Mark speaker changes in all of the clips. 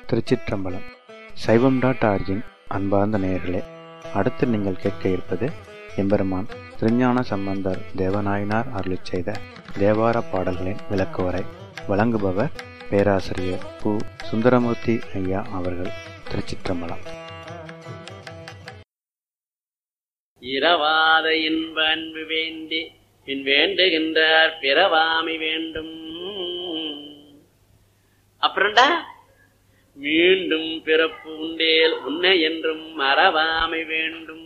Speaker 1: திருச்சிற்றம்பலம் சைவம் dot origin அன்பார்ந்த நேயர்களே அடுத்து நீங்கள் கேட்க இருப்பது எம்பெருமான் திருஞான சம்பந்தர் தேவநாயனார் அருளிச் செய்த தேவார பாடல்களின் விளக்குவரை வழங்குபவர் பேராசிரியர் பு சுந்தரமூர்த்தி ஐயா அவர்கள் திருச்சிற்றம்பலம்
Speaker 2: இரவாத இன்ப அன்பு வேண்டி பின் வேண்டுகின்றார் பிறவாமை வேண்டும் அப்புறம்டா மீண்டும் பிறப்பு உண்டேல் உன்னை என்றும் மறவாமை வேண்டும்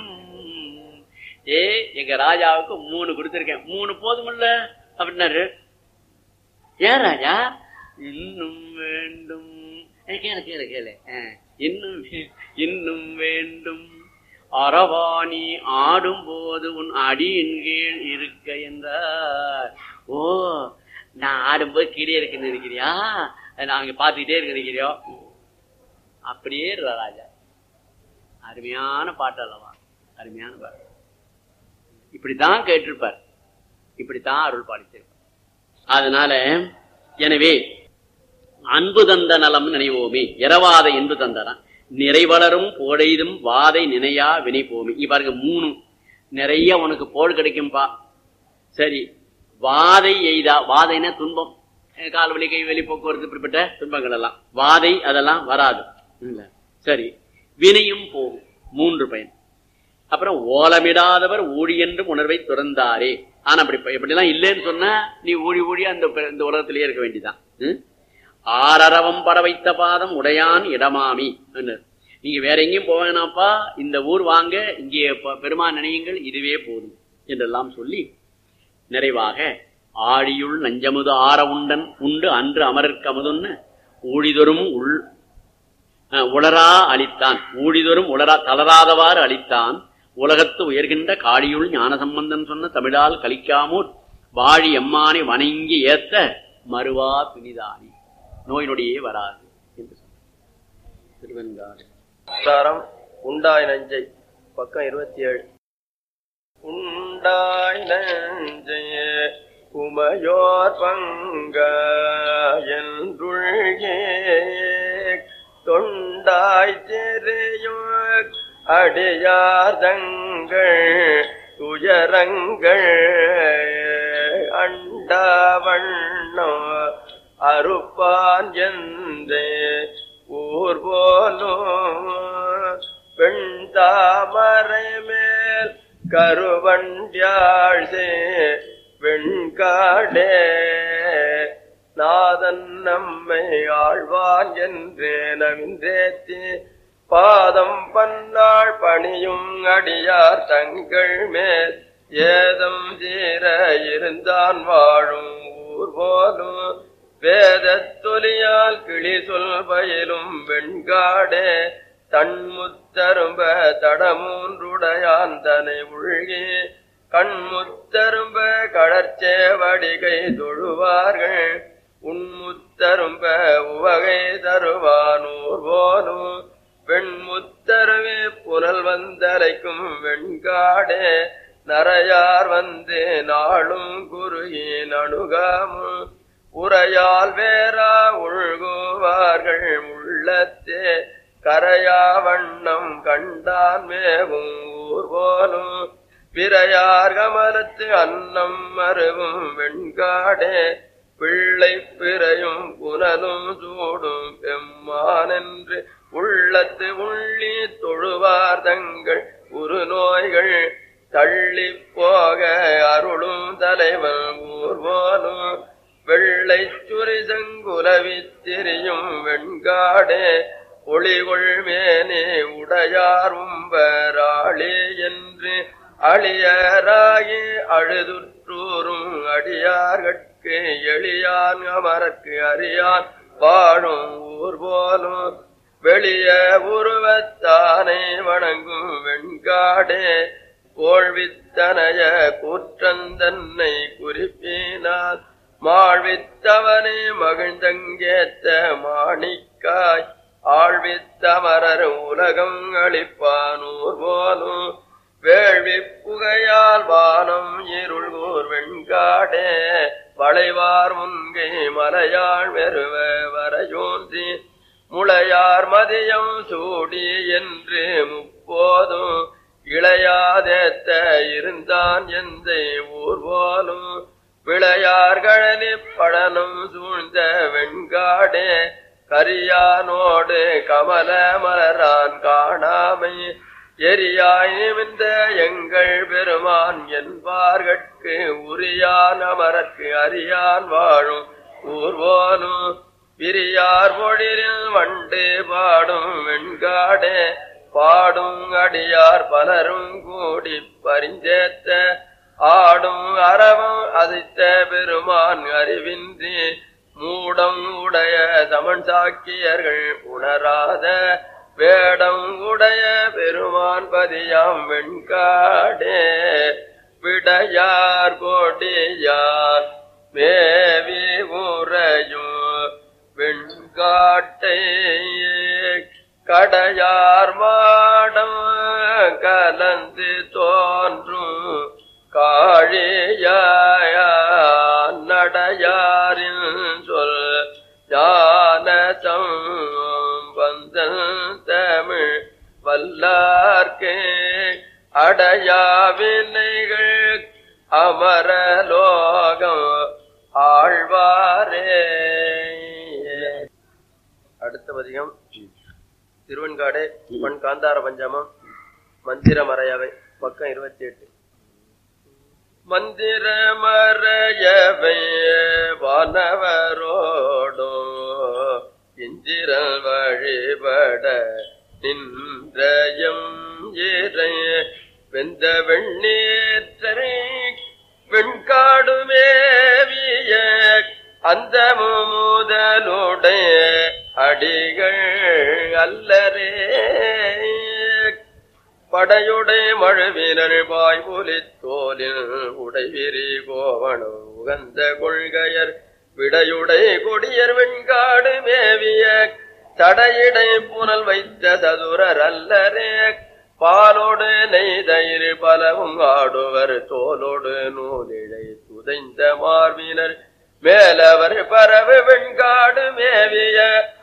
Speaker 2: ஏ எங்க ராஜாவுக்கு மூணு கொடுத்திருக்கேன் மூணு போதுமில்ல அப்படின்னாரு ஏன் ராஜா இன்னும் வேண்டும் ஏய், கேளு கேளு கேளு ஆ, இன்னும் வே- இன்னும் வேண்டும் அரவாணி ஆடும்போது உன் அடியின் கீழ் இருக்க என்றார் ஓ நான் ஆடும்போது கீழே இருக்குன்னு இருக்கிறியா நான் அங்க பார்த்துக்கிட்டே இருக்க இருக்கிறியோ அப்படியே இருடா ராஜா அருமையான பாட்டு அல்லவா அருமையான பாட்டு இப்படித்தான் கேட்டிருப்பார் இப்படித்தான் அருள் பாடிச்சிருப்பார் அதனால எனவே அன்பு தந்த நலம் நினைவோமே இரவாத இன்பு தந்தனம் நிறைவளரும் போடைதும் வாதை நினையா வினை போமே இங்க பாருங்க மூணு நிறைய உனக்கு போல் கிடைக்கும்பா சரி வாதை எய்தா வாதைனா துன்பம் அஹ் கால் வலி கை வலி போக்குவரத்து இப்படிப்பட்ட துன்பங்கள் எல்லாம் வாதை அதெல்லாம் வராது இல்ல சரி வினையும் போகும் மூன்று பயன் அப்புறம் ஓலமிடாதவர் ஊழி என்றும் உணர்வை துறந்தாரே ஆனா அப்படி இப்படிலாம் இல்லைன்னு சொன்னா நீ ஊழி ஊழி அந்த பெ- இந்த உலகத்திலேயே இருக்க வேண்டியதான் ம்? ஆரரவம் பட வைத்த பாதம் உடையான் இடமாமி ன்னு. நீங்க வேற எங்கேயும் போவேனாப்பா இந்த ஊர் வாங்க இங்கே ப- பெருமான் நினையுங்கள் இதுவே போதும் என்றெல்லாம் சொல்லி நிறைவாக ஆழியுள் நஞ்சமுது ஆற உண்டன் உண்டு அன்று அமரர்க்கு அமுதுன்னு ஊழிதொரும் உள் அஹ், உளரா அளித்தான் ஊழிதொரும் உளரா தளராதவாறு அளித்தான் உலகத்து உயர்கின்ற காளியுள் ஞான சம்பந்தன் சொன்ன தமிழால் கலிக்காமூர் வாழி எம்மானை வணங்கி ஏத்த மறுவா துணிதானி நோய் நொடியே வராது என்று சொன்னார் திருவெண்காடு
Speaker 3: சாரம் உண்டாய் நஞ்சை பக்கம் இருபத்தி ஏழு உண்டாய் நஞ்சை உமையோர் பங்க என்றுழ்கே தொண்டாய் தெரியும் அடியார் தங்கள் துயரங்கள் அண்டவண்ணோ அறுப்பான் என்றே ஊர் போலும் பெண் தாமரை மேல் கருவண்டியாழ் வெண்காடே நாதன் நம்மை ஆழ்வான் என்றே நவின்றேத்தி பாதம் பன்னாள் பணியும் அடியார் தங்கள் மேல் ஏதம் தீர இருந்தான் வாழும் ஊர் போலும் வேதத்தொலியால் கிளி சொல் பயிலும் வெண்காடே தன்முத்தரும்ப தடமூன்றுடையான் தனை உள்கி கண்முத்தரும்ப கடற்சேவடிகை தொழுவார்கள் உன்முத்தரும்ப உவகை தருவானூர் போலும் வெண்முத்தருவே புனல் வந்தரைக்கும் வெண்காடே நரையார் வந்து நாளும் குருகின் அணுகாமும் உரையால் வேறா உள்குவார்கள் உள்ளத்தே கரையா வண்ணம் கண்டான் மேவும் ஊர் போலும் பிறையார் கமலத்து அன்னம் மருவும் வெண்காடே பிள்ளை பிறையும் புனலும் சூடும் பெம்மானென்று உள்ளத்து உள்ளி தொழுவார் தங்கள் உரு நோய்கள் தள்ளி போக அருளும் தலைவன் ஊர் போலும் வெள்ளை சுரி சங்குலவி திரியும் வெண்காடே ஒளிகொள் மேனே உடையார் உம்பராளே என்று அழியராகி அழுதுற்றூரும் அடியார்கட்கு எளியான் அமரற்கு அறியான் வாழும் ஊர் போலும் வெளிய உருவத்தானே வணங்கும் வெண்காடே கோழ்வித்தனைய கூற்றந்தன்னை குறிப்பினார் மாழ்வித்தவனே மகிழ்ந்தங்கேத்த மாணிக்காய் ஆழ்வித்தமரர் உலகம் அளிப்பானூர் போலும் வேள்வி புகையால் வானம் இருள்கூர் வெண்காடே வளைவார் முன்கை மலையாள் வெறுவ வரையோன்றி முளையார் மதியம் சூடி என்று முப்போதும் இளையாதேத்த இருந்தான் எந்த ஊர் போலும் விளையார்களி பழனும் சூழ்ந்த வெண்காடே கரியானோடு கமல மலரான் காணாமை எரியாய் நிமிந்த எங்கள் பெருமான் என்பார்கட்கு உரியான் அமரர்க்கு அறியான் வாழும் ஊர்வோனும் பிரியார் பொழிலில் வண்டு பாடும் வெண்காடே பாடும் அடியார் பலரும் கூடி பரிஞ்சேத்த ஆடும் அறவும் அதித்த பெருமான் அறிவின்றி மூடம் உடைய சமன் சாக்கியர்கள் உணராத வேடம் உடைய பெருமான் பதியாம் வெண்காடே விடையார் கொடியார் மேவி உறையும் வெண்காட்டை கடையார் மாடம் கலந்து தோன்றும் காழியாய நடையாரின் சொல் ஞானசம் வந்தன் தமிழ் வல்லார்க்கே அடையாவினைகள் அமரலோகம் ஆழ்வாரே அடுத்த பதிகம் திருவெண்காடு பண் காந்தார பஞ்சமம் மந்திர மறையவை பக்கம் இருபத்தி எட்டு மந்திர மறையவை வானவரோடும் இந்திரன் வழிபட நின்றயம் இறை வெந்த வெண்ணீற்றரை வெண்காடுமேவிய அந்த முதலுடைய அடிகள் அல்லரே படையுடை மழுவினர் பாய்பொலி தோலில் உடைவிரி கோவணம் உகந்த கொள்கையர் விடையுடை கொடியர் வெண்காடு மேவிய தடையிடை புனல் வைத்த சதுரர் அல்லரே பாலோடு நெய்தயிர் பலவும் ஆடுவர் தோலோடு நூலிழை துதைந்த மார்பினர் மேலவர் பரவு வெண்காடு மேவிய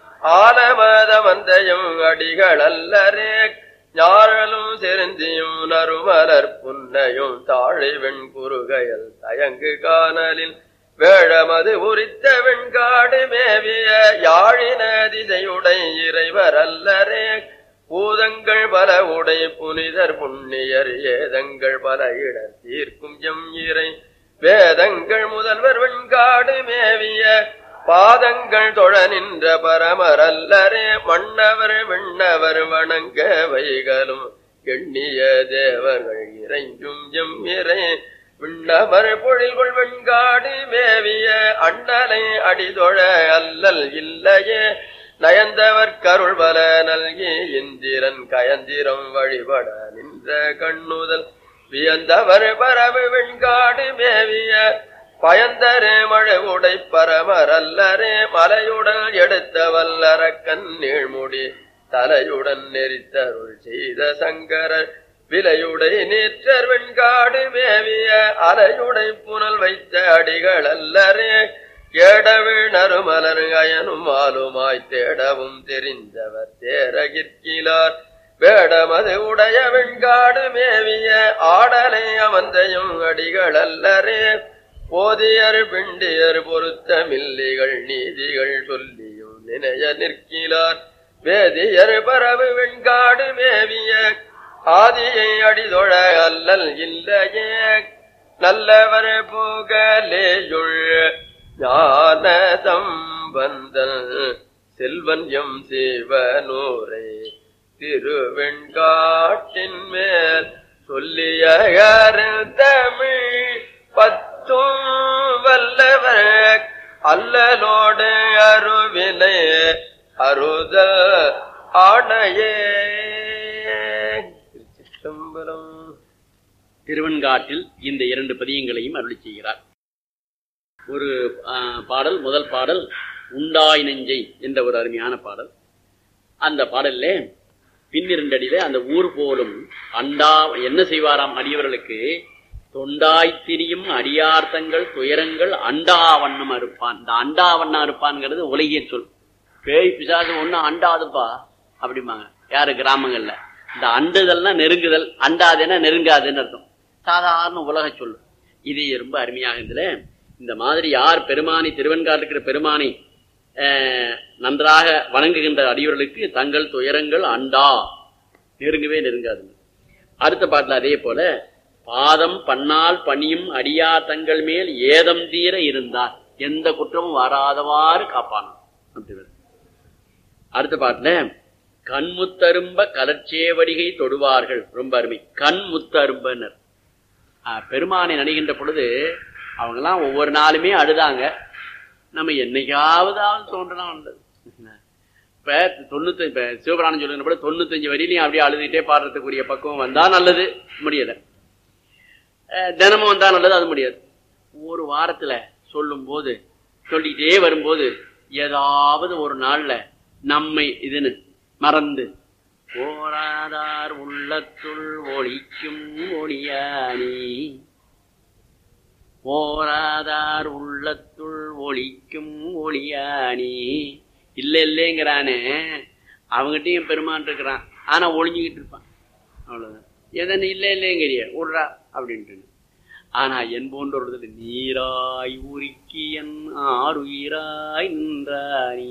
Speaker 3: ஆலமத வந்தையும் அடிகள் அல்லரே ஞாழலும் செருந்தியும் நறுமலர் புன்னையும் தாழை வெண்குறுகையல் தயங்கு காணலில் வேழமது உரித்த வெண்காடு மேவிய யாழின திசையுடை இறைவர் அல்லரே பூதங்கள் பல உடை புனிதர் புண்ணியர் ஏதங்கள் பல இடர் தீர்க்கும் எம் இறை வேதங்கள் முதல்வர் வெண்காடு மேவிய பாதங்கள் தொழ நின்ற பரமரல்லரே மன்னவர் விண்ணவர் வணங்க வைகளும் எண்ணிய தேவர்கள் இறைஞ்சும் எம் இறை விண்ணவர் பொழில்கொள் வெண்காடு மேவிய அண்ணலை அடிதொழ அல்லல் இல்லையே நயந்தவர் கருள் பல நல்கி இந்திரன் கயந்திரம் வழிபட நின்ற கண்ணுதல் வியந்தவர் பரவு வெண்காடு மேவிய பயந்தரே மழை உடை பரமரல்லரே மலையுடன் எடுத்த வல்லரக்கன் நீழ்முடி தலையுடன் நெறித்தருள் செய்த சங்கரர் விலையுடை நேற்றர் வெண்காடு மேவிய அலையுடை புனல் வைத்த அடிகள் அல்லரே ஏடவிழ் நறுமலர் அயனும் ஆளுமாய் தேடவும் தெரிந்தவர் தேரகிற்கிலார் வேடமது உடைய வெண்காடு மேவிய ஆடலை அமர்ந்தையும் அடிகள் அல்லரே போதியர் பிண்டியர் பொருத்த மில்லிகள் நீதிகள் சொல்லியும் நினைய நிற்கிறார் வேதியர் பரவு வெண்காடு மேவிய ஆதியை அடிதொழ அல்லல் இல்லையே நல்லவர் புகலேயுள் ஞான சம்பந்தன் செல்வன் எம் சிவனூரை திருவெண்காட்டின் மேல் சொல்லிய தமிழ் பத்தும் வல்லவர் அல்லலோடு அருவினை அருதல் ஆணையே திருச்சிற்றம்பலம்
Speaker 2: திருவெண்காட்டில் இந்த இரண்டு பதியங்களையும் அருளி செய்கிறார் ஒரு ஆ, பாடல் முதல் பாடல் உண்டாய் நெஞ்சை என்ற ஒரு அருமையான பாடல் அந்த பாடல்ல பின்னிரண்டடியில அந்த ஊர் போலும் அண்டா என்ன செய்வாராம் அடியவர்களுக்கு தொண்டாய் திரியும் அடியார்த்தங்கள் துயரங்கள் அண்டா வண்ணம் அறுப்பான் இந்த அண்டா வண்ணம் அறுப்பான்ங்கிறது உலகியல் சொல் பேய் பிசாசு ஒன்றும் அண்டாதுப்பா அப்படிம்பாங்க யாரு கிராமங்கள்ல இந்த அண்டுதல்னா நெருங்குதல் அண்டாதுன்னா நெருங்காதுன்னு அர்த்தம் சாதாரண உலக சொல்லு இது ரொம்ப அருமையாக இதுல இந்த மாதிரி யார் பெருமானி திருவெண்காட்டுக்கிற பெருமானி அஹ், நன்றாக வணங்குகின்ற அடியவர்களுக்கு தங்கள் துயரங்கள் அண்டா நெருங்கவே நெருங்காது அடுத்த பாட்டுல அதே போல பாதம் பன்னால் பணியும் அடியா தங்கள் மேல் ஏதம் தீர இருந்தார் எந்த குற்றமும் வராதவாறு காப்பானான் அப்படி வருது. அடுத்த பாட்டுல கண்முத்தரும்ப கலர்ச்சேவடிகை தொடுவார்கள் ரொம்ப அருமை கண்முத்தரும்பனர் ஆஹ், பெருமானை நடிகின்ற பொழுது அவங்கெல்லாம் ஒவ்வொரு நாளுமே அழுதாங்க நம்ம என்னைக்காவதாவது தோன்றலாம் வந்தது இப்ப தொண்ணூத்தி இப்ப சிவபிராணம் சொல்லுகிற போல தொண்ணூத்தஞ்சு வரியிலையும் அப்படியே அழுதுகிட்டே பாடுறதுக்குரிய பக்குவம் வந்தா நல்லது முடியல அஹ் தினமும் வந்தா நல்லது அது முடியாது ஒரு வாரத்துல சொல்லும் போது சொல்லிக்கிட்டே வரும்போது ஏதாவது ஒரு நாள்ல நம்மை இதுன்னு மறந்து போராதார் உள்ளத்துள் ஒளிக்கும் ஒளியானி போராதார் உள்ளத்துள் ஒளிக்கும் ஒளியானி இல்ல இல்லைங்கிறானே அவங்ககிட்டயும் பெருமான் இருக்கிறான் ஆனா ஒளிஞ்சுக்கிட்டு இருப்பான் அவ்வளவுதான் எதன் இல்ல இல்லைங்கிறிய விடுறா அப்படின்ட்டு ஆனா என் போன்றொரு நீராய் உருக்கி என் ஆறுயிராய் நின்றானி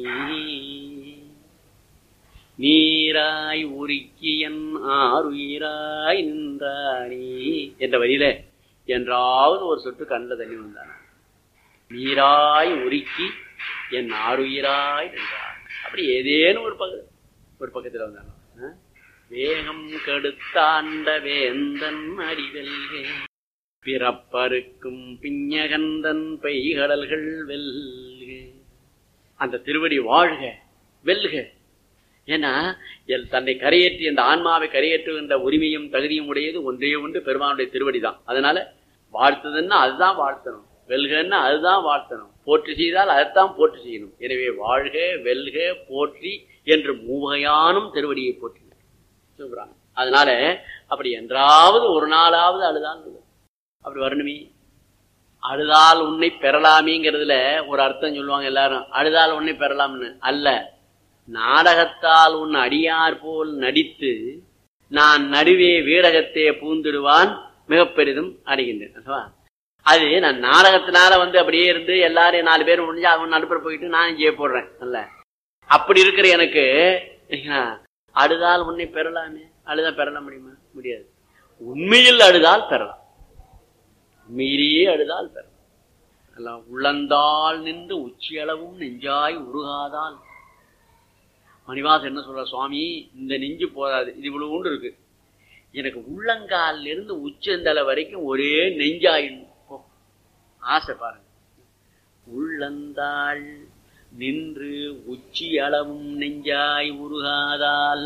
Speaker 2: நீராய் உருக்கி என் ஆறுயிராய் நின்றானி என்ற வரியில என்றாவது ஒரு சொட்டு கண்ணில் தண்ணி வந்தான் நீராய் உருக்கி என் ஆறுயிராய் நின்றான் அப்படி ஏதேனும் ஒரு பக்க ஒரு பக்கத்துல வந்தானோ ஆ? வேகம் கெடுத்தாண்ட வேந்தன் அறிவெல்கே பிறப்பருக்கும் பிஞகந்தன் பெய்கடல்கள் வெல்க அந்த திருவடி வாழ்க வெல்க ஏன்னா எல் தன்னை கரையேற்றி அந்த ஆன்மாவை கரையேற்றுகின்ற உரிமையும் தகுதியும் உடையது ஒன்றே ஒன்று பெருமானுடைய திருவடி தான் அதனால வாழ்த்துதுன்னா அதுதான் வாழ்த்தணும் வெல்கன்னா அதுதான் வாழ்த்தணும் போற்றி செய்தால் அதைத்தான் போற்றி செய்யணும் எனவே வாழ்க வெல்க போற்றி என்று மூவகையானும் திருவடியை போற்றி சொல்றாங்க அதனால அப்படி என்றாவது ஒரு நாளாவது அழுதான் அப்படி வரணுமே அழுதால் உன்னை பெறலாமேங்கிறதுல ஒரு அர்த்தம் சொல்லுவாங்க எல்லாரும் அழுதால் உன்னை பெறலாம்னு அல்ல நாடகத்தால் உன் அடியார் போல் நடித்து நான் நடுவே வீடகத்தே பூந்திடுவான் மிக பெரிதும் அடைகின்றேன் அல்லவா? அது நான் நாடகத்தினால வந்து அப்படியே இருந்து எல்லாரையும் நாலு பேர் முடிஞ்சு அவன் நடுப்புற போயிட்டு நான் இங்கே போடுறேன் அல்ல அப்படி இருக்கிற எனக்கு என்ன, அழுதால் உன்னை பெறலாமே அழுதா பெறல முடியுமா முடியாது உண்மையில் அழுதால் பெறலாம் உண்மையிலேயே அழுதால் பெறலாம் அல்ல உள்ளந்தால் நின்று உச்சியளவும் நெஞ்சாய் உருகாதால் மணிவாசன் என்ன சொல்ற சுவாமி இந்த நெஞ்சு போதாது இது இவ்வளவு உண்டு இருக்கு எனக்கு உள்ளங்கால்ல இருந்து உச்சந்தலை வரைக்கும் ஒரே நெஞ்சாயிடும் போ. ஆசை பாருங்க உள்ளந்தாள் நின்று உச்சி அளவும் நெஞ்சாய் உருகாதால்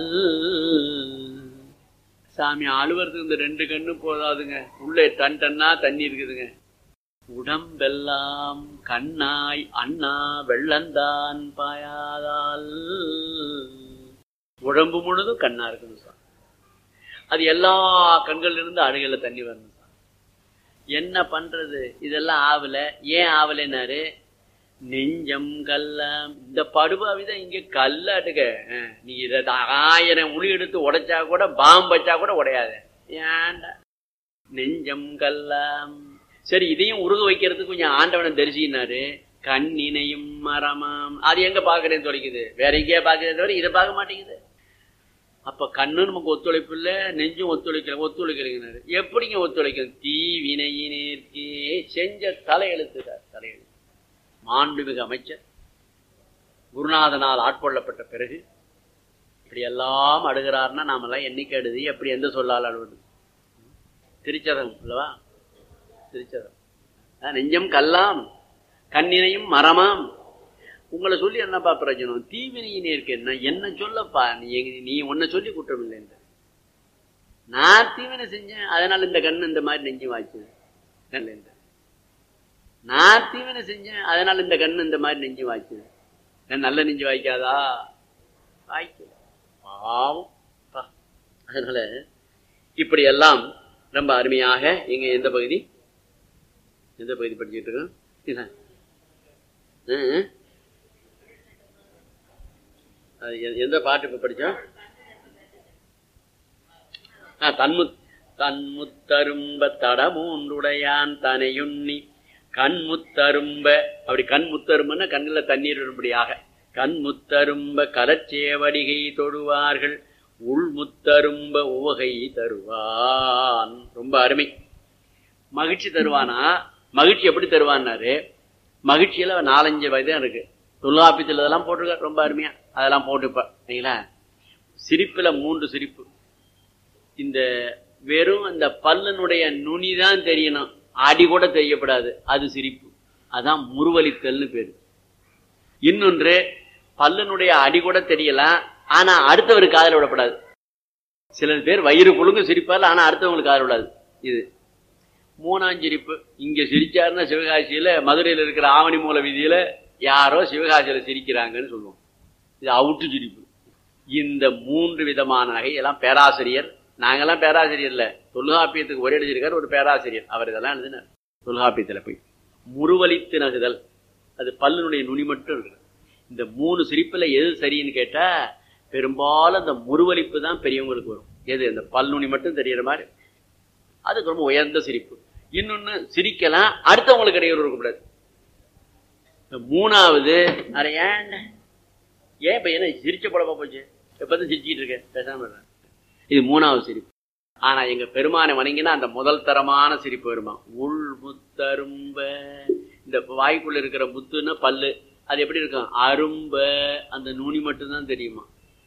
Speaker 2: சாமி அழுவறதுக்கு இந்த ரெண்டு கண்ணு போதாதுங்க உள்ளே டன் டன்னா தண்ணி இருக்குதுங்க உடம்பெல்லாம் கண்ணாய் அண்ணா வெள்ளந்தான் பாயாதால் உடம்பு முழுதும் கண்ணா இருக்கணும் சார் அது எல்லா கண்கள்ல இருந்து அழுகல தண்ணி வரணும் சார் என்ன பண்றது இதெல்லாம் ஆவல ஏன் ஆவலைன்னாரு நெஞ்சம் கல்லாம் இந்த படுபாவிதான் இங்க கல்லாட்டுக்க அஹ், நீ இத ஆயிரம் உளி எடுத்து உடைச்சா கூட பாம்பு வச்சா கூட உடையாது ஏன்டா நெஞ்சம் கல்லாம் சரி இதையும் உருக வைக்கிறதுக்கு கொஞ்சம் ஆண்டவனை தரிசினாரு கண்ணினையும் மரமாம் அது எங்க பாக்குறேன்னு தொலைக்குது வேற எங்கேயா பாக்குறத தவிர இதை பார்க்க மாட்டேங்குது அப்ப கண்ணு நமக்கு ஒத்துழைப்பு இல்ல நெஞ்சும் ஒத்துழைக்கல ஒத்துழைக்கலைங்கிறாரு எப்படிங்க ஒத்துழைக்கும் தீ வினையினேற்கே செஞ்ச தலையெழுத்துக்கார் தலையெழுத்து மாண்புமிகு அமைச்சர் குருநாதனால் ஆட்கொள்ளப்பட்ட பிறகு இப்படி எல்லாம் அடுகிறார்னா நாமெல்லாம் என்னைக்கு அடுது எப்படி எந்த சொல்லால் அழுவது திருச்சதம் அல்லவா திருச்சதம் அஹ் நெஞ்சம் கல்லாம் கண்ணினையும் மரமாம் உங்களை சொல்லி என்னப்பா பிரயோஜனம் தீவினையினே இருக்கு என்ன என்ன சொல்லப்பா நீ எங்க- நீ உன்னை சொல்லி குற்றம் இல்லைன்ற நான் தீவினை செஞ்சேன் அதனால இந்த கண்ணு இந்த மாதிரி நெஞ்சு வாய்ச்சு இல்லைன்ற நான் தீவினை செஞ்சேன் அதனால இந்த கண்ணு இந்த மாதிரி நெஞ்சு வாய்ச்சு ஏன் நல்ல நெஞ்சு வாய்க்காதா வாய்க்கல பாவம் பா. அதனால இப்படி எல்லாம் ரொம்ப அருமையாக இங்க எந்த பகுதி எந்த பகுதி படிச்சுட்டு இருக்கோம் இதான். ஆ, ஆ. அது எ- எந்த பாட்டு இப்ப படிச்சோம் ஆ, தன்முத் தன்முத்தரும்ப தடமூன்றுடையான் தனையுண்ணி கண்முத்தரும்ப அப்படி கண்முத்தரும்பன்னா கண்ணுல தண்ணீர் வரும்படியாக கண்முத்தரும்ப கலச்சேவடிகை தொழுவார்கள் உள்முத்தரும்ப உவகை தருவான் ரொம்ப அருமை மகிழ்ச்சி தருவானா மகிழ்ச்சி எப்படி தருவான்னாரு மகிழ்ச்சியில நாலஞ்சு வயதான் இருக்கு தொல்காப்பியத்தில் இதெல்லாம் போட்டிருக்க ரொம்ப அருமையா அதெல்லாம் போட்டுப்ப சரிங்களா சிரிப்புல மூன்று சிரிப்பு இந்த வெறும் அந்த பல்லனுடைய நுனி தான் தெரியணும் அடி கூட தெரியப்படாது அது சிரிப்பு அதான் முருவலித்தல்னு பேரு இன்னொன்று பல்லனுடைய அடி கூட தெரியலாம் ஆனா அடுத்தவர் காதல விடப்படாது சில பேர் வயிறு குழுங்க சிரிப்பால் ஆனா அடுத்தவங்களுக்கு காதல விடாது இது மூணாம் சிரிப்பு இங்க சிரிச்சாருன்னா சிவகாசியில மதுரையில இருக்கிற ஆவணி மூல வீதியில யாரோ சிவகாசியில சிரிக்கிறாங்கன்னு சொல்லுவோம் இது அவுட்டு சிரிப்பு இந்த மூன்று விதமான நகை எல்லாம் பேராசிரியர் நாங்கெல்லாம் பேராசிரியர் இல்ல தொல்காப்பியத்துக்கு ஒரே எழுதியிருக்கார் ஒரு பேராசிரியர் அவர் இதெல்லாம் எழுதினார் தொல்காப்பியத்துல போய் முருவலித்து நகுதல் அது பல்லுனுடைய நுனி மட்டும் இருக்கு இந்த மூணு சிரிப்புல எது சரின்னு கேட்டா பெரும்பாலும் அந்த முருவலிப்பு தான் பெரியவங்களுக்கு வரும் எது இந்த பல்நுனி மட்டும் தெரியற மாதிரி அதுக்கு ரொம்ப உயர்ந்த சிரிப்பு இன்னொன்னு சிரிக்கலாம் அடுத்தவங்களுக்கு இடையூறு இருக்கக்கூடாது இந்த மூணாவது அட ஏன்டா ஏன் இப்ப என்ன சிரிச்ச படமா போச்சு எப்பதான் சிரிச்சுக்கிட்டு இருக்க பேசாம இருக்க. இது மூணாவது சிரிப்பு ஆனா எங்க பெருமானை வணங்கினா அந்த முதல் தரமான சிரிப்பு வருமா உள் முத்தரும்ப இந்த வாய்க்குள்ள இருக்கிற முத்துன்னா பல்லு அது எப்படி இருக்கும் அரும்ப அந்த நுனி மட்டும்தான் தெரியுமா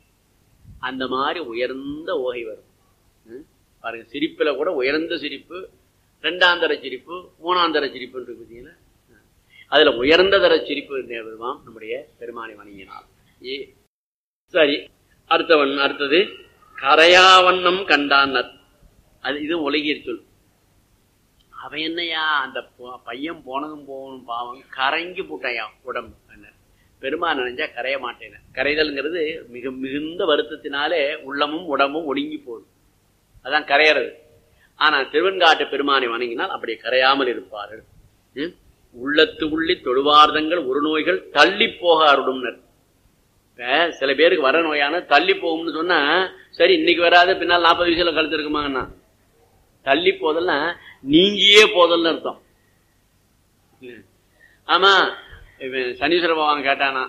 Speaker 2: அந்த மாதிரி உயர்ந்த ஓகை வரும் ம்? பாருங்க சிரிப்புல கூட உயர்ந்த சிரிப்பு ரெண்டாம் தர சிரிப்பு மூணாம் தர சிரிப்புன்னு இருக்கு பார்த்தீங்களா அதுல உயர்ந்த தர சிரிப்பு பெருமான் நம்முடைய பெருமானை வணங்கினார் ஏ சரி அடுத்தவன் அடுத்தது கரையாவண்ணம் கண்டான்னர் அது இது உலகியற் சொல் அவன் என்னையா அந்த பொ- பையன் போனதும் போகணும் பாவம் கரைங்கி போட்டாயா உடம்பு என்ன பெருமான் நினைஞ்சா கரைய மாட்டேன் கரைதல்ங்கிறது மிக மிகுந்த வருத்தத்தினாலே உள்ளமும் உடம்பும் ஒடுங்கி போகுது அதான் கரையறது ஆனா திருவெண்காட்டு பெருமானை வணங்கினால் அப்படி கரையாமல் இருப்பார்கள் ம்? உள்ளத்து உள்ளி தொழுவார்தங்கள் ஒரு நோய்கள் தள்ளி போக அருடும்னர் இப்ப சில பேருக்கு வர நோயான தள்ளி போகும்னு சொன்னா சரி இன்னைக்கு வராது பின்னால் நாற்பது வயசுல கழுத்து இருக்குமாங்கண்ணா தள்ளி போதெல்லாம் நீங்கியே போதல்னு அர்த்தம் ம். ஆமா இவன் சனீஸ்வர பகவான் கேட்டானா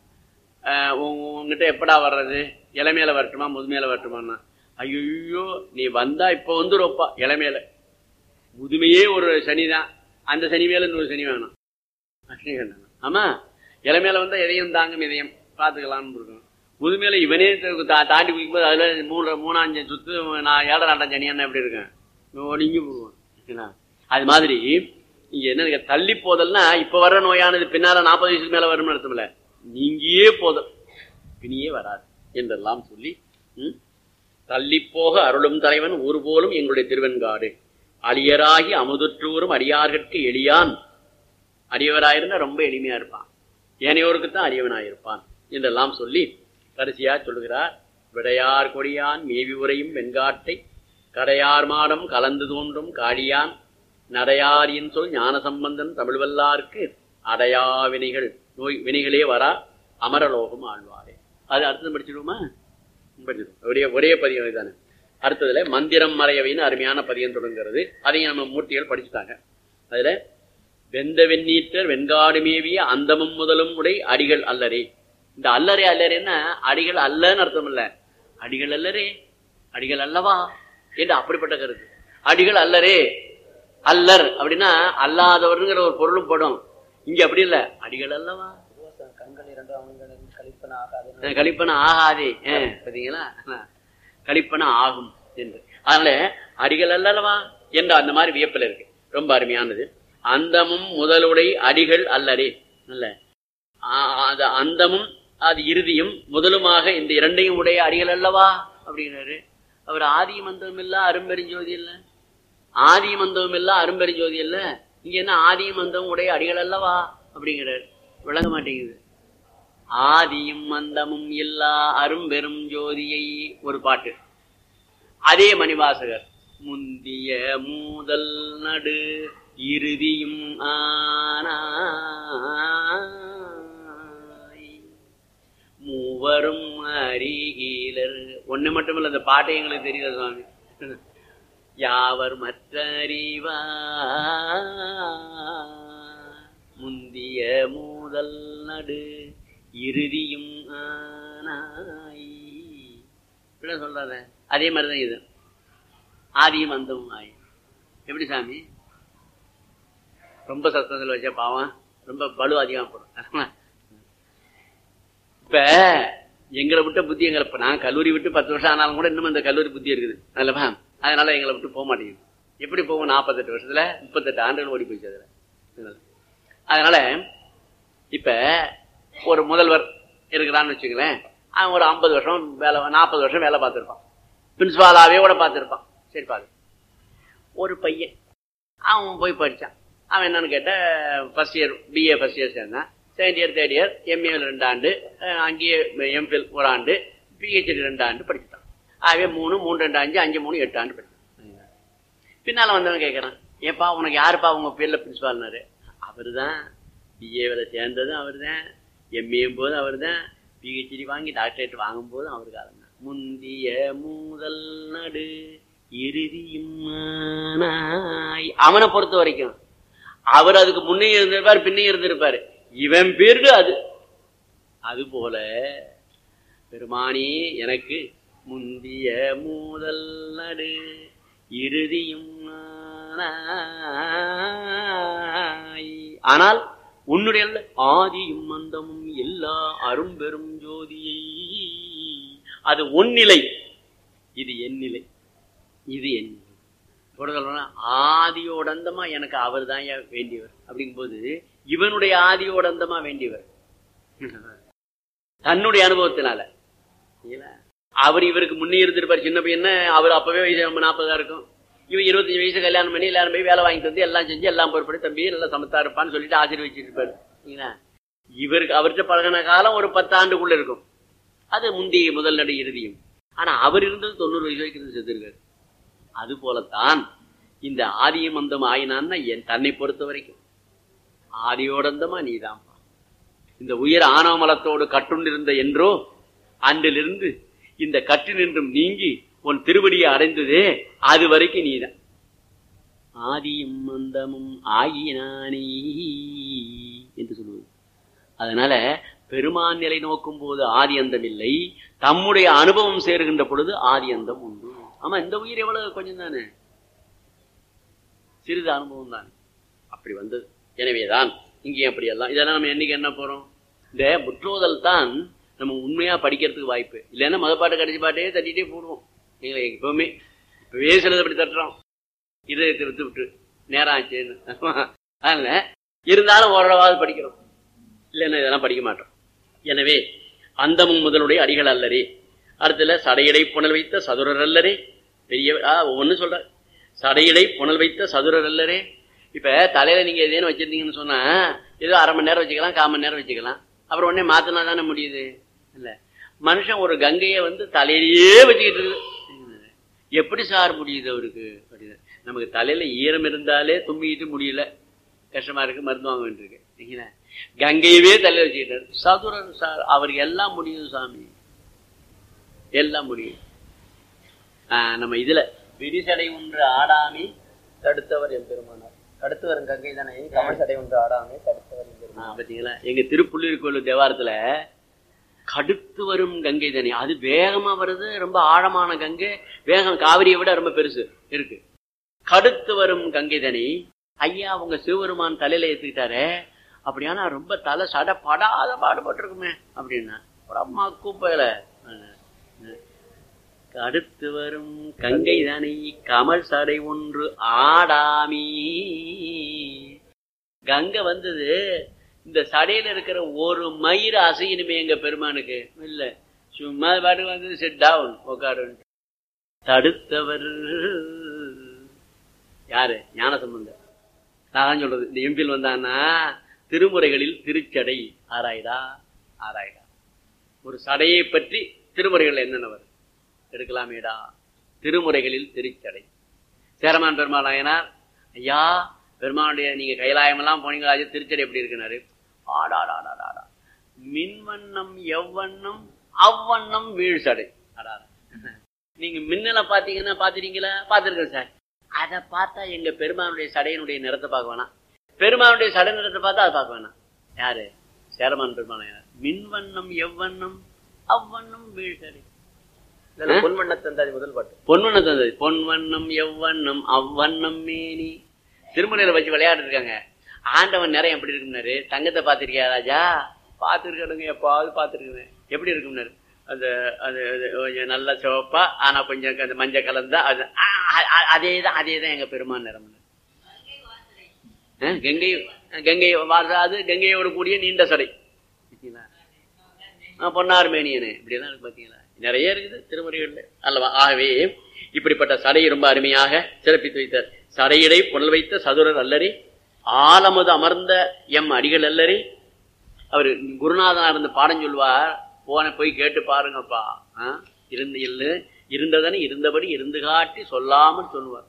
Speaker 2: அஹ் உன்- உன்கிட்ட எப்படா வர்றது இளமையில வரட்டுமா முதுமையில வரட்டுமான்னா ஐயோ நீ வந்தா இப்ப வந்துருப்பா இளமையில முதுமையே ஒரு சனிதான் அந்த சனி மேல இன்னொரு சனி வேணும் அப்படின்னு கேட்டாங்க. ஆமா இளமையில வந்தா எதையும் தாங்கும் இதயம் பார்த்துக்கலாம்னு இருக்கும் முதுமையில இவனே தா- தாண்டி குதிக்கும்போது அதுல மூணு மூணாஞ்சு சுத்து நான் ஏழரை ரெண்டாம் சனியானா எப்படி இருக்கேன் ஒடுங்கி போடுவான் சரிங்களா? அது மாதிரி இங்க என்ன இருக்கு, தள்ளி போதல்னா இப்ப வர்ற நோயானது பின்னால நாற்பது வயசுக்கு மேல வரும்னு அர்த்தம்ல நீங்கியே போதல் பிணியே வராது என்றெல்லாம் சொல்லி ம், தள்ளிப் போக அருளும் தலைவன் ஒருபோலும் எங்களுடைய திருவெண்காடு அழியராகி அமுதுற்றூரும் அடியார்கட்கு எளியான் அடியவராயிருந்தா ரொம்ப எளிமையா இருப்பான் ஏனையோருக்கு தான் அடியவனாயிருப்பான் என்றெல்லாம் சொல்லி கடைசியா சொல்லுகிறார் விடையார் கொடியான் மேவி உரையும் வெண்காட்டை கடையார் மாடம் கலந்து தோன்றும் காடியான் நடையாரின் சொல் ஞான சம்பந்தன் தமிழ் வல்லார்க்கு அடையா வினைகள் நோய் வினைகளே வரா அமரலோகம் ஆழ்வாரே அது அடுத்தது படிச்சிடுவோமா படிச்சிடுவோம் ஒரே ஒரே பதியம் தானே அடுத்ததுல மந்திரம் மறையவைன்னு அருமையான பதியம் தொடங்குகிறது அதையும் நம்ம மூர்த்திகள் படிச்சுட்டாங்க அதுல வெந்த வெண்ணீற்றர் வெண்காடு மேவிய அந்தமும் முதலும் உடை அடிகள் அல்லரே இந்த அல்லரே அல்லரேன்னா அடிகள் அல்லன்னு அர்த்தம் இல்ல அடிகள் அல்லரே அடிகள் அல்லவா என்று அப்படிப்பட்ட கருத்து அடிகள் அல்லரே அல்லர் அப்படின்னா அல்லாதவர்ங்கிற ஒரு பொருளும் படும் இங்க அப்படி இல்ல அடிகள் அல்லவா
Speaker 3: கண்கள் இரண்டும் அவங்களுக்கு கழிப்பன ஆகாது
Speaker 2: அஹ் கழிப்பன ஆகாதே அஹ் பாத்தீங்களா அஹ் கழிப்பன ஆகும் என்று அதனால அடிகள் அல்லவா என்ற அந்த மாதிரி வியப்பில் இருக்கு ரொம்ப அருமையானது அந்தமும் முதலுடை அடிகள் அல்லரே அல்ல ஆ- அது அந்தமும் அது இறுதியும் முதலுமாக இந்த இரண்டையும் உடைய அடிகள் அல்லவா அப்படிங்கிறாரு அவர் ஆதியும் அந்தமும் இல்ல அரும்பெருஞ்சோதி இல்ல ஆதியும் அந்தமும் இல்ல அரும்பெருஞ்சோதி இல்ல இங்க என்ன ஆதியும் அந்தமும் உடைய அடிகள் அல்லவா அப்படிங்கிறாரு விளங்க மாட்டேங்குது ஆதியும் அந்தமும் இல்லா அரும்பெரும் ஜோதியை ஒரு பாட்டு அதே மணிவாசகர் முந்திய மூதல் நடு இறுதியும் ஆனாய் மூ மூவரும் அறிகீலர் ஒண்ணு மட்டும் இல்ல இந்த பாட்டை எங்களுக்கு தெரியல சுவாமி யாவர் மற்ற அறிவா முந்திய மூதல் நடு இறுதியும் ஆனாய் இப்படிதான் சொல்றாரு அதே மாதிரிதான் இது ஆதியும் அந்தமும் ஆய் எப்படி சாமி ரொம்ப சத்தத்தில் வச்சா பாவம் ரொம்ப பலு அதிகமா போடும் இப்ப எங்களை விட்ட புத்தி எங்களை இப்ப நான் கல்லூரி விட்டு பத்து வருஷம் ஆனாலும் கூட இன்னும் அந்த கல்லூரி புத்தி இருக்குது அல்லவா அதனால எங்களை விட்டு போக மாட்டேங்குது எப்படி போகும் நாற்பத்தெட்டு வருஷத்துல முப்பத்தெட்டு ஆண்டுகள் ஓடி போயிடுச்சு அதுல அதனால இப்ப ஒரு முதல்வர் இருக்கிறான்னு வச்சுக்கலேன் அவன் ஒரு ஐம்பது வருஷம் வேலை நாற்பது வருஷம் வேலை பார்த்துருப்பான் பிரின்சிபாலாவே கூட பார்த்துருப்பான் சரி பாரு ஒரு பையன் அவன் போய் படித்தான் அவன் என்னன்னு கேட்டால் first year BA first year சேர்ந்தான் செகண்ட் இயர் தேர்ட் இயர் எம்ஏவில் ரெண்டு ஆண்டு அஹ் அங்கேயே எம்ஃபில் ஒரு ஆண்டு பிஹெச்டி ரெண்டு ஆண்டு படிச்சுட்டான் ஆகவே மூணு மூணு ரெண்டு அஞ்சு அஞ்சு மூணு எட்டு ஆண்டு படிச்சான் பின்னால் வந்தவன் கேட்குறான் ஏப்பா உனக்கு யாருப்பா உங்க பேரில் பிரின்சிபால்னாரு அவர் தான் பிஏவில் சேர்ந்ததும் அவர் தான் எம்ஏயும் போதும் அவர் தான் பிஹெச்டி வாங்கி டாக்டரேட் வாங்கும் போதும் அவர் காலம் தான் முந்திய மூதல் நடு இறுதியும் ஆனாய். அவனை பொறுத்த வரைக்கும் அவர் அதுக்கு முன்னே இருந்திருப்பார் பின்னே இருந்திருப்பாரு இவன் பேரு அது அது போல பெருமானி எனக்கு முந்திய மூதல் நடு இறுதியும் ஆனாய். ஆனால் உன்னுடைய அல்ல, ஆதியும் மந்தமும் எல்லா அரும்பெரும் ஜோதியை அது ஒன்னிலை இது என் நிலை இது என் நிலை கூட சொல்றேன்னா, ஆதியோடந்தமா எனக்கு அவர் தான் வேண்டியவர் அப்படிங்கும்போது இவனுடைய ஆதியோடந்தமா வேண்டியவர் தன்னுடைய அனுபவத்தினால இல்ல? அவர் இவருக்கு முன்னே இருந்திருப்பார் சின்ன பையன் அவர் அப்பவே வயசு நம்ம நாற்பதா இருக்கும் இவன் இருபத்தஞ்சு வயசு கல்யாணம் பண்ணி எல்லாரும் போய் வேலை வாங்கிட்டு வந்து எல்லாம் செஞ்சு எல்லாம் பொறுப்படி தம்பி நல்லா சமத்தா இருப்பான்னு சொல்லிட்டு ஆசீர்வச்சிட்டு இருப்பாரு சரிங்களா? இவருக்கு அவர்கிட்ட பழகின காலம் ஒரு பத்து ஆண்டுக்குள்ள இருக்கும் அது முந்தைய முதல் நடு இறுதியும் ஆனா அவர் இருந்தது தொண்ணூறு வயசு வரைக்கும் இருந்து செத்துருக்காரு அது போலத்தான் இந்த ஆதியும் அந்தம் ஆயினான்னா என் தன்னை பொறுத்த வரைக்கும் ஆதியோடந்தமா நீதான்ப்பா இந்த உயர் ஆணவ மலத்தோடு கட்டுண்டிருந்த என்றோ அன்றிலிருந்து இந்த கட்டு நின்றும் நீங்கி உன் திருவடியை அடைந்ததே அது வரைக்கும் நீதான் ஆதியும் அந்தமும் ஆகினானே என்று சொல்லுவது அதனால பெருமான் நிலை நோக்கும் போது ஆதி அந்தம் இல்லை தம்முடைய அனுபவம் சேருகின்ற பொழுது ஆதி அந்தம் உண்டு ஆமா இந்த உயிர் எவ்வளவு கொஞ்சம் தானே சிறிது அனுபவம் தான் அப்படி வந்தது எனவேதான் இங்கேயும் அப்படி எல்லாம் இதெல்லாம் நம்ம என்னைக்கு என்ன போறோம் இந்த முற்றோதல் தான் நம்ம உண்மையா படிக்கிறதுக்கு வாய்ப்பு இல்லைன்னா மத பாட்டு கடைசி பாட்டே தட்டிட்டே போடுவோம் நீங்களே எப்பவுமே இப்பவே சிலது அப்படி தட்டுறோம் இதை விட்டு விட்டு நேரம் ஆச்சுன்னு அதனால இருந்தாலும் ஓரளவாவது படிக்கிறோம் இல்லைன்னா இதெல்லாம் படிக்க மாட்டோம் எனவே அந்தமும் முதலுடைய அடிகள் அல்லரே அடுத்துல சடையடை புனல் வைத்த சதுரர் அல்லரே பெரிய ஆ ஒன்னு சொல்ற சடையடை புனல் வைத்த சதுரர் அல்லரே இப்ப தலையில நீங்க எதேன்னு வச்சிருந்தீங்கன்னு சொன்னா ஏதோ அரை மணி நேரம் வச்சுக்கலாம் கால் மணி நேரம் வச்சுக்கலாம் அப்புறம் உடனே மாத்தினா தானே முடியுது இல்ல மனுஷன் ஒரு கங்கையை வந்து தலையிலேயே வச்சுக்கிட்டு இருக்கு எப்படி சார் முடியுது அவருக்கு அப்படின்னு நமக்கு தலையில ஈரம் இருந்தாலே தும்பிக்கிட்டு முடியல கஷ்டமா இருக்கு மருந்து வாங்க வேண்டியிருக்கு சரிங்களா? கங்கையவே தலையில வச்சுக்கிட்டாரு சதுரன் சார் அவருக்கு எல்லாம் முடியும் சாமி எல்லாம் முடியும் ஆஹ் நம்ம இதுல விரிசடை ஒன்று ஆடாமி
Speaker 3: தடுத்தவர் எம்பெருமானார் தடுத்தவர் கங்கை தானே கமல் சடை ஒன்று ஆடாமே தடுத்தவர் எம்பெருமானார்
Speaker 2: ஆஹ் பாத்தீங்களா எங்க திருப்புள்ளியூர் கோயில் தேவாரத்துல கடுத்து வரும் கங்கை தண்ணி அது வேகமா வருது ரொம்ப ஆழமான கங்கை வேகம் காவிரியை விட ரொம்ப பெருசு இருக்கு கடுத்து வரும் கங்கை தனி ஐயா உங்க சிவபெருமான் தலையில ஏத்துக்கிட்டாரே அப்படியானா ரொம்ப தலை சட படாத பாடுபட்டிருக்குமே அப்படின்னா ஒரு அம்மா கூப்பையில கடுத்து வரும் கங்கை தனி கமல் சடை ஒன்று ஆடாமி கங்கை வந்தது இந்த சடையில இருக்கிற ஒரு மயிர் அசையணுமே எங்க பெருமானுக்கு இல்ல சும்மா பாட்டு வந்து செட் டவுன் உட்காரு தடுத்தவர் யாரு ஞான சம்பந்தர் நான் சொல்றது இந்த எம்பில் வந்தான்னா திருமுறைகளில் திருச்சடை ஆராய்டா ஆராய்டா ஒரு சடையை பற்றி திருமுறைகள் என்னென்ன வரும் எடுக்கலாமேடா திருமுறைகளில் திருச்சடை சேரமான் பெருமாள் நாயனார் ஐயா பெருமானுடைய நீங்க கைலாயம் எல்லாம் போனீங்களா திருச்சடை எப்படி இருக்குனாரு ஆடாடாடாடாடா மின்வண்ணம் எவ்வண்ணம் அவ்வண்ணம் வீழ் சடை அடா. நீங்க மின்னல பாத்தீங்கன்னா பாத்துறீங்களா பாத்துருக்கேன் சார் அதை பார்த்தா எங்க பெருமானுடைய சடையினுடைய நிறத்தை பார்க்க வேணாம் பெருமானுடைய சடை நிறத்தை பார்த்தா அதை பார்க்க வேணாம் யாரு சேரமான் பெருமான மின்வண்ணம் எவ்வண்ணம் அவ்வண்ணம் வீழ் சடை
Speaker 3: இதுல பொன்வண்ணத்தந்தாதி முதல் பாட்டு
Speaker 2: பொன்வண்ணம் தந்தது பொன்வண்ணம் எவ்வண்ணம் அவ்வண்ணம் மேனி திருமலையில வச்சு விளையாட்டு இருக்காங்க ஆண்டவன் நிறைய எப்படி இருக்கும்னாரு தங்கத்தை பார்த்திருக்கியா ராஜா பார்த்துருக்கணுங்க எப்பாவது பார்த்துருக்குங்க எப்படி இருக்கும்னாரு அந்த அது அது கொஞ்சம் நல்ல சிவப்பா ஆனா கொஞ்சம் அந்த மஞ்சள் கலந்தா அது அதே தான் அதே தான் எங்க பெருமான் நிறம் கங்கை கங்கை வாசாது கங்கையோடு கூடிய நீண்ட சடை பார்த்தீங்களா? ஆ, பொன்னார் மேனியனு இப்படியெல்லாம் இருக்கு பாத்தீங்களா நிறைய இருக்குது திருமுறைகள்ல அல்லவா ஆகவே இப்படிப்பட்ட சடையை ரொம்ப அருமையாக சிறப்பித்து வைத்தார் சடையிடை புனல் வைத்த சதுரர் அல்லரி ஆலமது அமர்ந்த எம் அடிகள் அல்லரி அவர் குருநாதனா இருந்து பாடம் சொல்லுவார் போன போய் கேட்டு பாருங்கப்பா ஆ? இருந்து இல்லு இருந்ததனை இருந்தபடி இருந்து காட்டி சொல்லாமல் சொல்லுவார்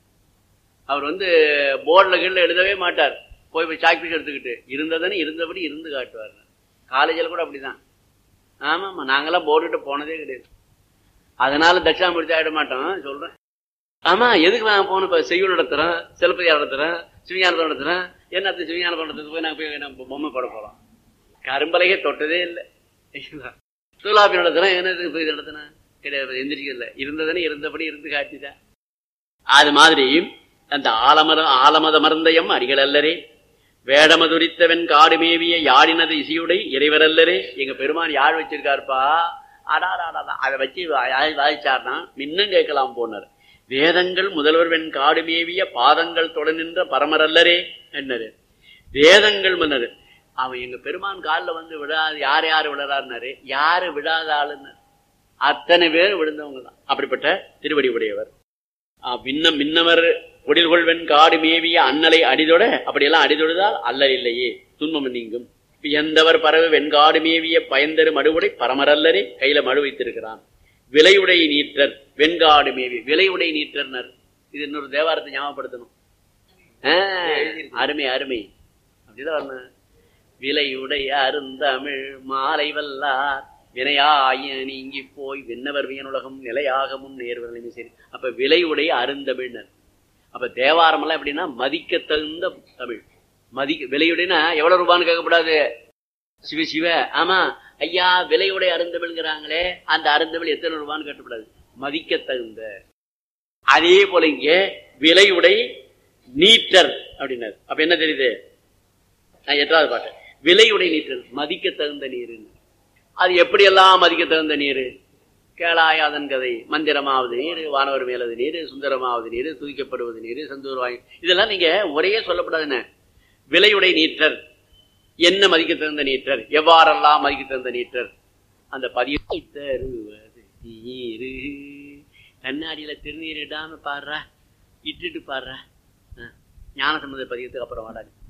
Speaker 2: அவர் வந்து போர்டில் கீழே எழுதவே மாட்டார் போய் போய் சாக்பீஸ் எடுத்துக்கிட்டு இருந்ததனை இருந்தபடி இருந்து காட்டுவார் காலேஜில் கூட அப்படிதான் ஆமாம்மா நாங்கெல்லாம் போர்டுகிட்ட போனதே கிடையாது அதனால தட்சிணாமூர்த்தி ஆயிட மாட்டோம் சொல்றேன் ஆமா எதுக்கு நான் போன இப்ப செய்யுள் நடத்துறேன் சிலப்பதியார் நடத்துறேன் சிவஞானத்தை நடத்துறேன் என்னத்து சிவஞான நடத்துறதுக்கு போய் நாங்க போய் நம்ம பொம்மை போட போறோம் கரும்பலகே தொட்டதே இல்லை தொழிலாப்பி நடத்துறேன் என்னத்துக்கு போய் நடத்தினேன் கிடையாது எந்திரிக்கல இருந்ததுன்னு இருந்தபடி இருந்து காட்டிட்டேன் அது மாதிரி அந்த ஆலமர ஆலமத மருந்தயம் அடிகள் அல்லரே வேடமதுரித்தவன் காடு மேவிய யாழினது இசையுடை இறைவரல்லரே எங்க பெருமான் யாழ் வச்சிருக்காருப்பா அடாடாடா அதை வச்சு வா- வாய்ச்சார்னா மின்னும் கேட்கலாம் போனார் வேதங்கள் முதல்வர் வெண் காடு மேவிய பாதங்கள் தொட நின்ற பரமரல்லரே என்னரு வேதங்கள் மன்னர் அவன் எங்க பெருமான் காலில் வந்து விழாது யார் யார் விழறாருனாரு யாரு விழாத ஆளுன்னு அத்தனை பேர் விழுந்தவங்க தான் அப்படிப்பட்ட திருவடி உடையவர் ஆ, விண்ணம் மின்னவர் கொடில்கொள்வன் காடு மேவிய அண்ணலை அடிதொட அப்படியெல்லாம் அடிதொடுதால் அல்லல் இல்லையே துன்பம் நீங்கும் எந்தவர் பறவை வெண்காடு மேவிய பயந்தரு மடுவுடை பரமரல்லரே கையில மடு வைத்திருக்கிறான் விலையுடை நீற்றர் வெண்காடு மேவி விலையுடை நீற்றர்னர் இது இன்னொரு தேவாரத்தை ஞாபகப்படுத்தணும் ஆ, அருமை அருமை அப்படிதான் வரணும் விலையுடை அருந்தமிழ் மாலை வல்லார் வினையாய நீங்கி போய் விண்ணவர் வியனுலகம் நிலையாக முன் நேர்வர்களுமே சரி அப்ப விலையுடைய அருந்தமிழ்னர் அப்ப தேவாரம் எல்லாம் எப்படின்னா மதிக்க தகுந்த தமிழ் மதிக்க விலையுடைனா எவ்வளவு ரூபான்னு கேட்கக்கூடாது சிவ சிவ ஆமா ஐயா விலையுடைய அருந்தமிழ்ங்கிறாங்களே அந்த அருந்தமிழ் எத்தனை ரூபான்னு கேட்டக்கூடாது மதிக்க தகுந்த அதே போல இங்க விலையுடை நீட்டர் அப்படின்னாரு அப்ப என்ன தெரியுது நான் எட்டாவது பாட்டு விலையுடை நீட்டர் மதிக்க தகுந்த நீருன்னு அது எப்படியெல்லாம் மதிக்க தகுந்த நீர் கேளாயாதன் கதை மந்திரமாவது நீர் வானவர் மேலது நீர் சுந்தரமாவது நீர் துதிக்கப்படுவது நீர் சந்தூர் வாயு இதெல்லாம் நீங்க ஒரே சொல்லப்படாதுன்னு விலையுடை நீற்றர் என்ன மதிக்க தகுந்த நீற்றர் எவ்வாறெல்லாம் மதிக்க தகுந்த நீற்றர் அந்த பதிவை தருவது நீரு கண்ணாடியில திருநீர் இடாம பாடுறா இட்டுட்டு பாடுறா ஞான சம்பந்த பதியத்துக்கு அப்புறம் வாடாது